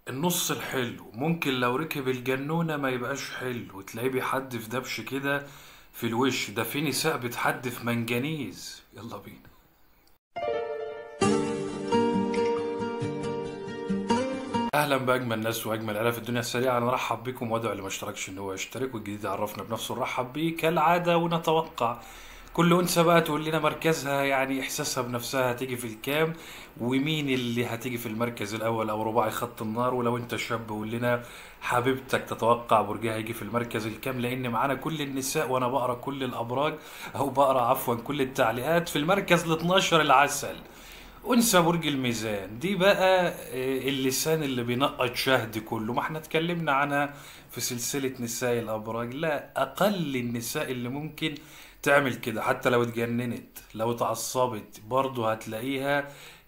النص الحلو ممكن لو ركب الجنونة ما يبقاش حلو وتلاقيه بيحدف دبش كده في الوش ده في نساء بتحدف منجنيز يلا بينا اهلا باجمل ناس واجمل الاف الدنيا السريعه نرحب بكم وادعو اللي ما اشتركش ان هو يشترك والجديد يعرفنا بنفسه نرحب بيه كالعاده ونتوقع كل انثى بقى تقول لنا مركزها يعني احساسها بنفسها هتيجي في الكام ومين اللي هتيجي في المركز الاول او رباعي خط النار ولو انت شاب قول لنا حبيبتك تتوقع برجها هيجي في المركز الكام لان معانا كل النساء وانا بقرا كل الابراج او بقرا عفوا كل التعليقات في المركز ال 12 العسل انثى برج الميزان دي بقى آه، اللسان اللي بينقط شهد كله ما احنا اتكلمنا عنها في سلسلة نساء الأبراج لا أقل النساء اللي ممكن تعمل كده حتى لو اتجننت لو اتعصبت برضو هتلاقيها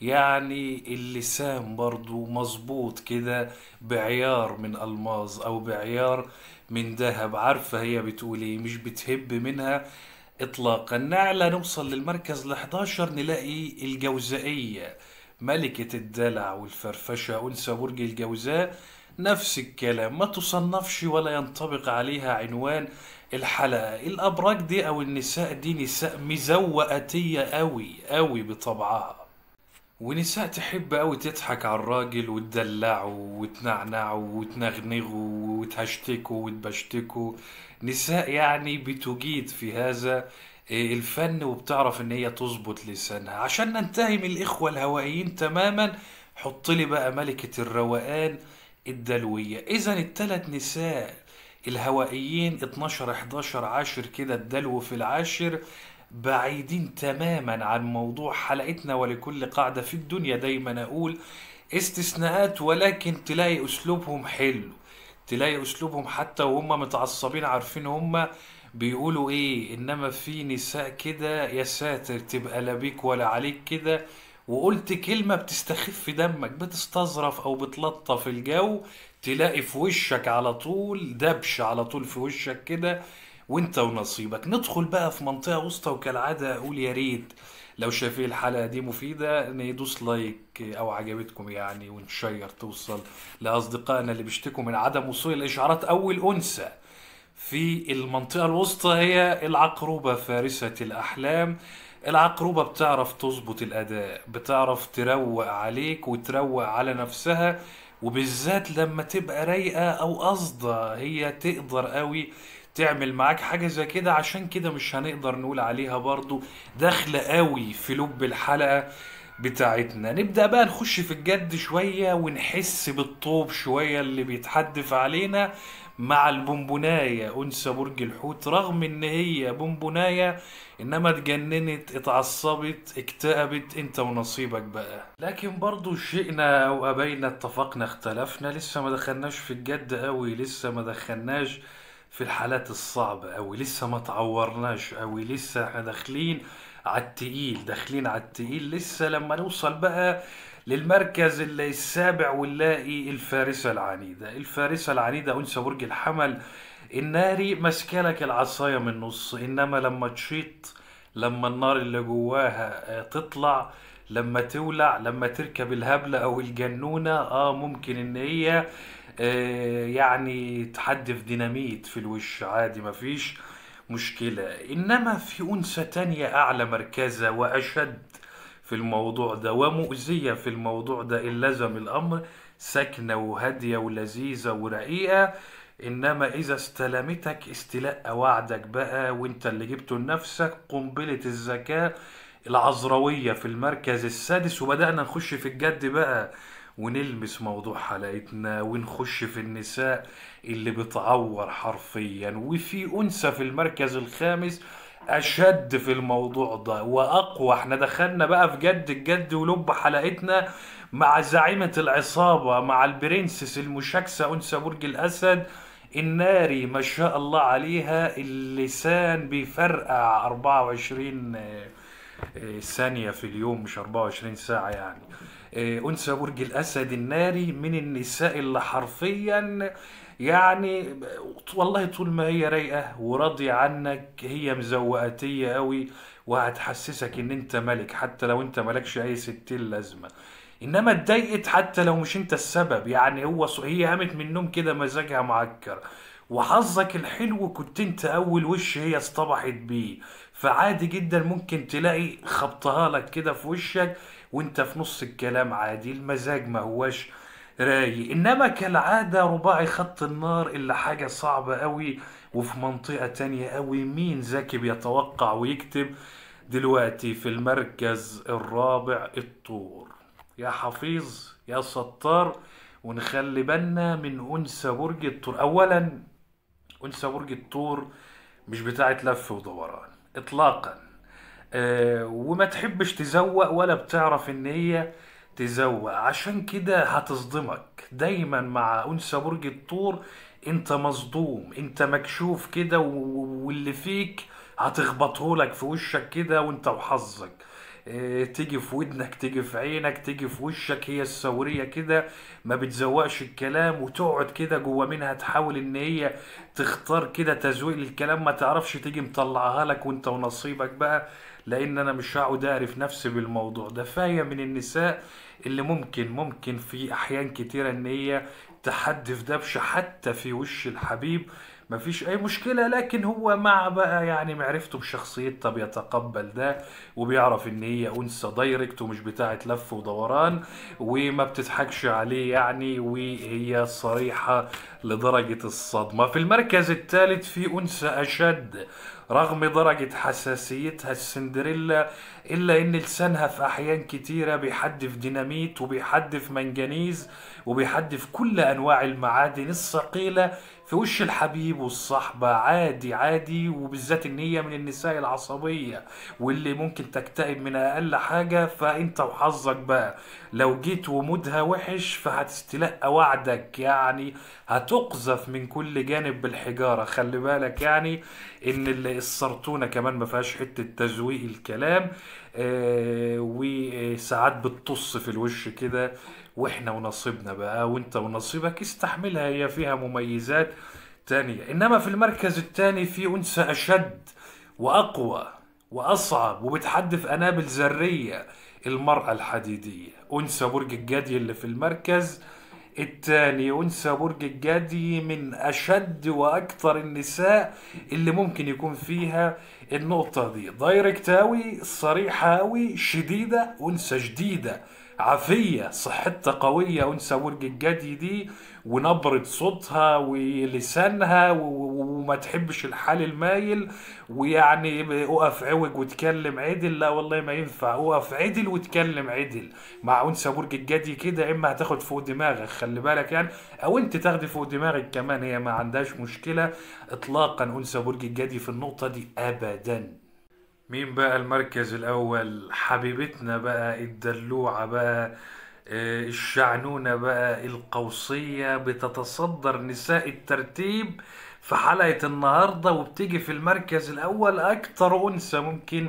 يعني اللسان برضو مظبوط كده بعيار من ألماظ أو بعيار من ذهب عارفة هي بتقول ايه مش بتهب منها اطلاقا نعلى نوصل للمركز ال 11 نلاقي الجوزائية ملكة الدلع والفرفشة أنثى برج الجوزاء نفس الكلام ما تصنفش ولا ينطبق عليها عنوان الحلقة الأبراج دي أو النساء دي نساء مزوقاتية أوي أوي بطبعها ونساء تحب أوي تضحك على الراجل وتدلعه وتنعنعه وتنغنغه وتهشتكه وتبشتكه نساء يعني بتجيد في هذا إيه، الفن وبتعرف ان هي تظبط لسانها عشان ننتهي من الاخوة الهوائيين تماما حط لي بقى ملكة الروقان الدلوية اذا التلات نساء الهوائيين 12 11 عاشر كده الدلو في العاشر بعيدين تماما عن موضوع حلقتنا ولكل قاعدة في الدنيا دايما أقول استثناءات ولكن تلاقي أسلوبهم حلو تلاقي أسلوبهم حتى وهم متعصبين عارفين هم بيقولوا إيه إنما في نساء كده يا ساتر تبقى لا بيك ولا عليك كده وقلت كلمة بتستخف دمك بتستظرف أو بتلطف الجو تلاقي في وشك على طول دبش على طول في وشك كده وانت ونصيبك ندخل بقى في منطقة وسطى وكالعادة اقول يا ريت لو شايفين الحلقة دي مفيدة ندوس لايك او عجبتكم يعني ونشير توصل لاصدقائنا اللي بيشتكوا من عدم وصول الاشعارات اول انثى في المنطقة الوسطى هي العقربة فارسة الأحلام العقربة بتعرف تظبط الأداء بتعرف تروق عليك وتروق على نفسها وبالذات لما تبقى رايقة أو قصدة هي تقدر قوي تعمل معاك حاجة زي كده عشان كده مش هنقدر نقول عليها برضو داخلة قوي في لب الحلقة بتاعتنا نبدأ بقى نخش في الجد شوية ونحس بالطوب شوية اللي بيتحدف علينا مع البونبوناية أنثى برج الحوت رغم إن هي بونبوناية إنما اتجننت اتعصبت اكتئبت أنت ونصيبك بقى لكن برضو شئنا أو أبينا اتفقنا اختلفنا لسه ما دخلناش في الجد قوي لسه ما دخلناش في الحالات الصعبة أوي لسه ما تعورناش أوي لسه احنا داخلين على التقيل داخلين على التقيل لسه لما نوصل بقى للمركز ال- السابع ونلاقي الفارسة العنيدة الفارسة العنيدة أنثى برج الحمل الناري ماسكالك العصاية من النص إنما لما تشيط لما النار اللي جواها آه، تطلع لما تولع لما تركب الهبلة أو الجنونة اه ممكن إن هي آه، يعني تحدف ديناميت في الوش عادي مفيش مشكلة إنما في أنثى تانية أعلى مركزة وأشد في الموضوع ده ومؤذية في الموضوع ده إن لزم الأمر ساكنة وهادية ولذيذة ورقيقة إنما إذا استلمتك استلاء وعدك بقى وإنت اللي جبته لنفسك قنبلة الذكاء العذراوية في المركز السادس وبدأنا نخش في الجد بقى ونلمس موضوع حلقتنا ونخش في النساء اللي بتعور حرفيا وفي أنثى في المركز الخامس أشد في الموضوع ده وأقوى احنا دخلنا بقى في جد الجد ولب حلقتنا مع زعيمة العصابة مع البرنسس المشاكسة أنثى برج الأسد الناري ما شاء الله عليها اللسان بيفرقع 24 آه، آه، ثانية في اليوم مش 24 ساعة يعني آه، أنثى برج الأسد الناري من النساء اللي حرفيا يعني والله طول ما هي رايقة وراضية عنك هي مزوقاتية قوي وهتحسسك ان انت ملك حتى لو انت ملكش اي ستين لازمة انما اتضايقت حتى لو مش انت السبب يعني هو ص- هي قامت من النوم كده مزاجها معكر وحظك الحلو كنت انت اول وش هي اصطبحت بيه فعادي جدا ممكن تلاقي خبطها لك كده في وشك وانت في نص الكلام عادي المزاج ما هواش رايق انما كالعادة رباعي خط النار الا حاجة صعبة قوي وفي منطقة تانية قوي مين ذكي بيتوقع ويكتب دلوقتي في المركز الرابع الطور يا حفيظ يا ستار ونخلي بالنا من أنثى برج الطور أولا أنثى برج الطور مش بتاعت لف ودوران إطلاقا آه وما تحبش تزوق ولا بتعرف إن هي تزوق عشان كده هتصدمك دايما مع أنثى برج الطور أنت مصدوم أنت مكشوف كده و- واللي فيك هتخبطه لك في وشك كده وانت وحظك اه، تيجي في ودنك تيجي في عينك تيجي في وشك هي الثورية كده ما بتزوقش الكلام وتقعد كده جوا منها تحاول ان هي تختار كده تزويق للكلام ما تعرفش تيجي مطلعها لك وانت ونصيبك بقى لان انا مش هقعد اعرف نفسي بالموضوع ده فهي من النساء اللي ممكن ممكن في احيان كتيرة ان هي تحدف دبش حتى في وش الحبيب مفيش اي مشكلة لكن هو مع بقى يعني معرفته بشخصيتها بيتقبل ده وبيعرف ان هي انثى دايركت ومش بتاعه لف ودوران وما بتضحكش عليه يعني وهي صريحة لدرجة الصدمة في المركز الثالث في انثى اشد رغم درجة حساسيتها السندريلا إلا إن لسانها في أحيان كتيرة بيحدف ديناميت وبيحدف منجنيز وبيحدف كل أنواع المعادن الثقيلة في وش الحبيب والصحبة عادي عادي وبالذات إن هي من النساء العصبية واللي ممكن تكتئب من أقل حاجة فأنت وحظك بقى لو جيت ومودها وحش فهتستلقى وعدك يعني هتقذف من كل جانب بالحجارة خلي بالك يعني إن ال- السرطونة كمان ما فيهاش حتة تزويق الكلام آه وساعات بتطص في الوش كده واحنا ونصيبنا بقى وانت ونصيبك استحملها هي فيها مميزات تانية انما في المركز التاني في انثى اشد واقوى واصعب وبتحدف انابل ذرية المرأة الحديدية انثى برج الجدي اللي في المركز التاني أنثى برج الجدي من أشد وأكثر النساء اللي ممكن يكون فيها النقطة دي دايركت أوي صريحة أوي شديدة أنثى جديدة عافية صحتها قوية أنثى برج الجدي دي ونبرة صوتها ولسانها و- و- وما تحبش الحال المايل ويعني اقف عوج وتكلم عدل لا والله ما ينفع اقف عدل وتكلم عدل مع انثى برج الجدي كده اما هتاخد فوق دماغك خلي بالك يعني او انت تاخدي فوق دماغك كمان هي ما عندهاش مشكلة اطلاقا انثى برج الجدي في النقطة دي ابدا مين بقى المركز الأول حبيبتنا بقى الدلوعة بقى آه، الشعنونة بقى القوسية بتتصدر نساء الترتيب في حلقة النهاردة وبتيجي في المركز الأول أكتر أنثى ممكن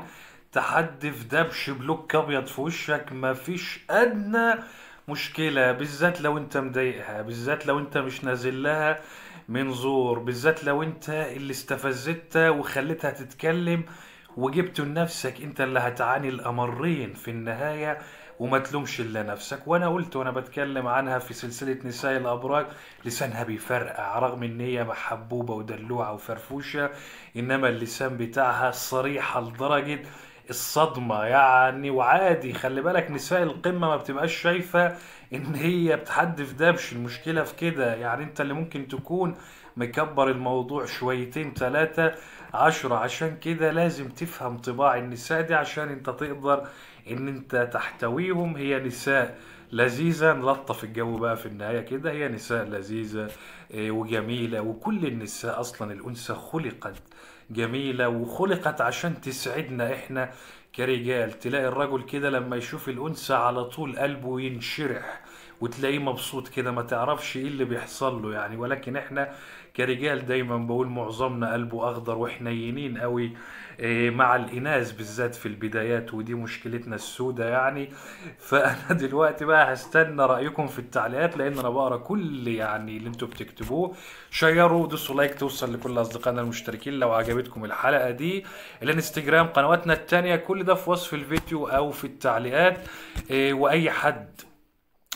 تحدف دبش بلوك أبيض في وشك مفيش أدنى مشكلة بالذات لو أنت مضايقها بالذات لو أنت مش نازل لها من زور بالذات لو أنت اللي استفزتها وخليتها تتكلم وجبت لنفسك انت اللي هتعاني الامرين في النهاية وما تلومش الا نفسك وانا قلت وانا بتكلم عنها في سلسلة نساء الابراج لسانها بيفرقع رغم ان هي محبوبة ودلوعة وفرفوشة انما اللسان بتاعها صريحة لدرجة الصدمة يعني وعادي خلي بالك نساء القمة ما بتبقاش شايفة ان هي بتحدف دبش المشكلة في كده يعني انت اللي ممكن تكون مكبر الموضوع شويتين ثلاثة عشرة عشان كده لازم تفهم طباع النساء دي عشان انت تقدر ان انت تحتويهم هي نساء لذيذة نلطف الجو بقى في النهاية كده هي نساء لذيذة آه، وجميلة وكل النساء أصلا الأنثى خلقت جميلة وخلقت عشان تسعدنا إحنا كرجال تلاقي الرجل كده لما يشوف الأنثى على طول قلبه ينشرح وتلاقيه مبسوط كده ما تعرفش ايه اللي بيحصل له يعني ولكن احنا كرجال دايما بقول معظمنا قلبه اخضر وحنينين قوي إيه، مع الاناث بالذات في البدايات ودي مشكلتنا السوداء يعني فانا دلوقتي بقى هستنى رايكم في التعليقات لان انا بقرا كل يعني اللي انتوا بتكتبوه شيروا دوسوا لايك توصل لكل اصدقائنا المشتركين لو عجبتكم الحلقه دي الانستجرام قنواتنا التانية كل ده في وصف الفيديو او في التعليقات إيه، واي حد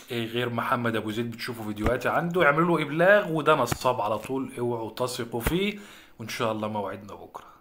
إيه غير محمد ابو زيد بتشوفوا فيديوهاتي عنده اعملوا له ابلاغ وده نصاب على طول اوعوا تثقوا فيه وان شاء الله موعدنا بكره